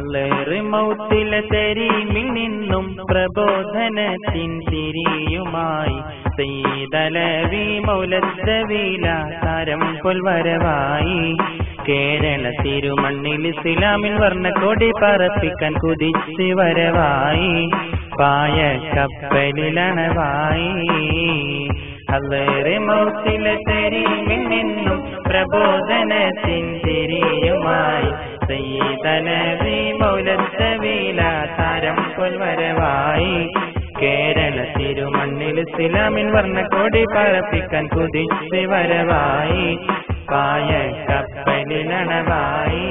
അല്ലേറി മൗത്തിലെ തെരീമിൽ നിന്നും പ്രബോധനത്തിൻ തിരിയുമായി സീതലവി മൗലദ്ദവീല താരം കൊൽവരവായി കേരള തിരുമണ്ണിൽ ഇസ്ലാമിൽ വർണ്ണ കൊടി പറപ്പിക്കാൻ കുതിച്ച് വരവായി പായ കപ്പലിലണവായി അല്ലേറെ മൗത്തിലെ തെരീമിൽ നിന്നും പ്രബോധനത്തിൻ തിരിയുമായി സയ്യിദനബി മൗലത്തവീല താരം കൊൽവരവായി കേരള തിരുമണ്ണിൽ ഇസ്ലാമിൻ വർണ്ണ കൊടി പറപ്പിക്കാൻ കുതിച്ച് വരവായി പായ കപ്പലിലണവായി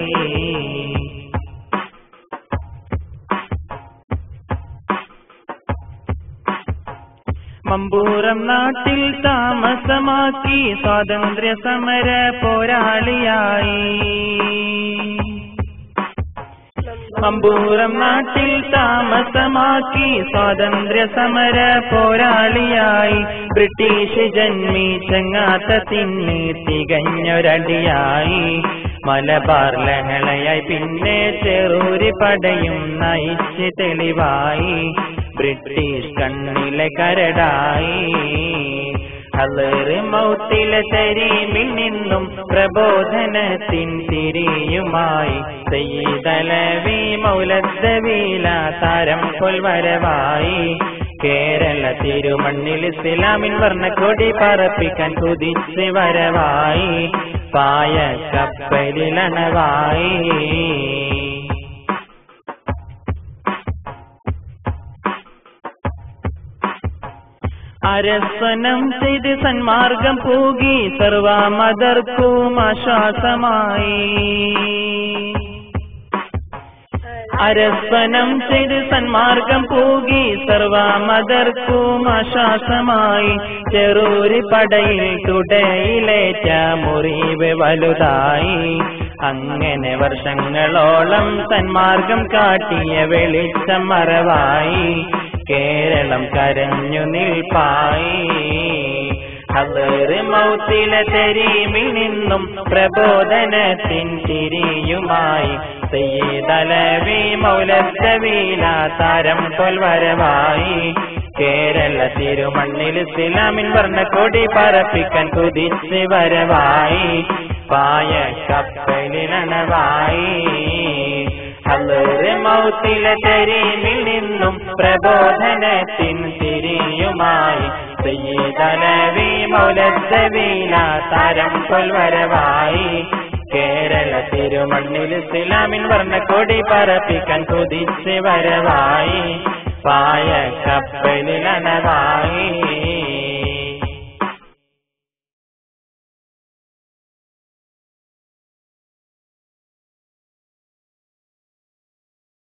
മമ്പൂറം നാട്ടിൽ താമസമാക്കി സ്വാതന്ത്ര്യ സമര പോരാളിയായി മമ്പൂറം നാട്ടിൽ താമസമാക്കി സ്വാതന്ത്ര്യ സമര പോരാളിയായി ബ്രിട്ടീഷ് ജന്മി ചെങ്ങാത്ത തിന്നി തികഞ്ഞൊരടിയായി മലബാർ ലഹളയായി പിന്നെ ചെറൂരി പടയും നയിച്ച് തെളിവായി ബ്രിട്ടീഷ് കണ്ണിലെ കരടായി അലേറി മൗത്തിലെ തെരീമിൽ നിന്നും പ്രബോധനത്തിൻ തിരിയുമായി സയ്യിദലവി മൗലദ്ദവീല താരം കൊൽവരവായി കേരള തിരുമണ്ണിൽ ഇസ്ലാമിൻ വർണ്ണ കൊടി പറപ്പിക്കാൻ കുതിച്ച് വരവായി പായ കപ്പലിലണവായി അരസനം ചെയ്ത് സന്മാർഗം പൂകി സർവമതർക്കും ആശ്വാസമായി അരസനം ചെയ്ത് സന്മാർഗം പൂകി സർവമതർക്കും ആശ്വാസമായി ചെറൂരി പടയിൽ തുടയിലേറ്റ മുറിവ് വലുതായി അങ്ങനെ വർഷങ്ങളോളം സന്മാർഗം കാട്ടിയ വെളിച്ചം മറവായി കേരളം കരഞ്ഞു നിൽപ്പായി അവേറ് മൗത്തിലെ തെരീമിൽ നിന്നും പ്രബോധനത്തിൻ തിരിയുമായി സയ്യിദലവി മൗലത്തവീല താരം കൊൽവരവായി കേരള തിരുമണ്ണിൽ ഇസ്ലാമിൻ വർണ്ണ കൊടി പറപ്പിക്കാൻ കുതിച്ച് വരവായി പായ കപ്പലിനണവായി അല്ലേറെ മൗത്തിലെ തെരീമിൽ നിന്നും പ്രബോധനത്തിൻ തിരിയുമായി സയ്യിദലവി മൗലദ്ദവീല താരം കൊൽവരവായി കേരള തിരുമണ്ണിൽ ഇസ്ലാമിൻ വർണ്ണ കൊടി പറപ്പിക്കാൻ കുതിച്ച് വരവായി പായ കപ്പലിലണവായി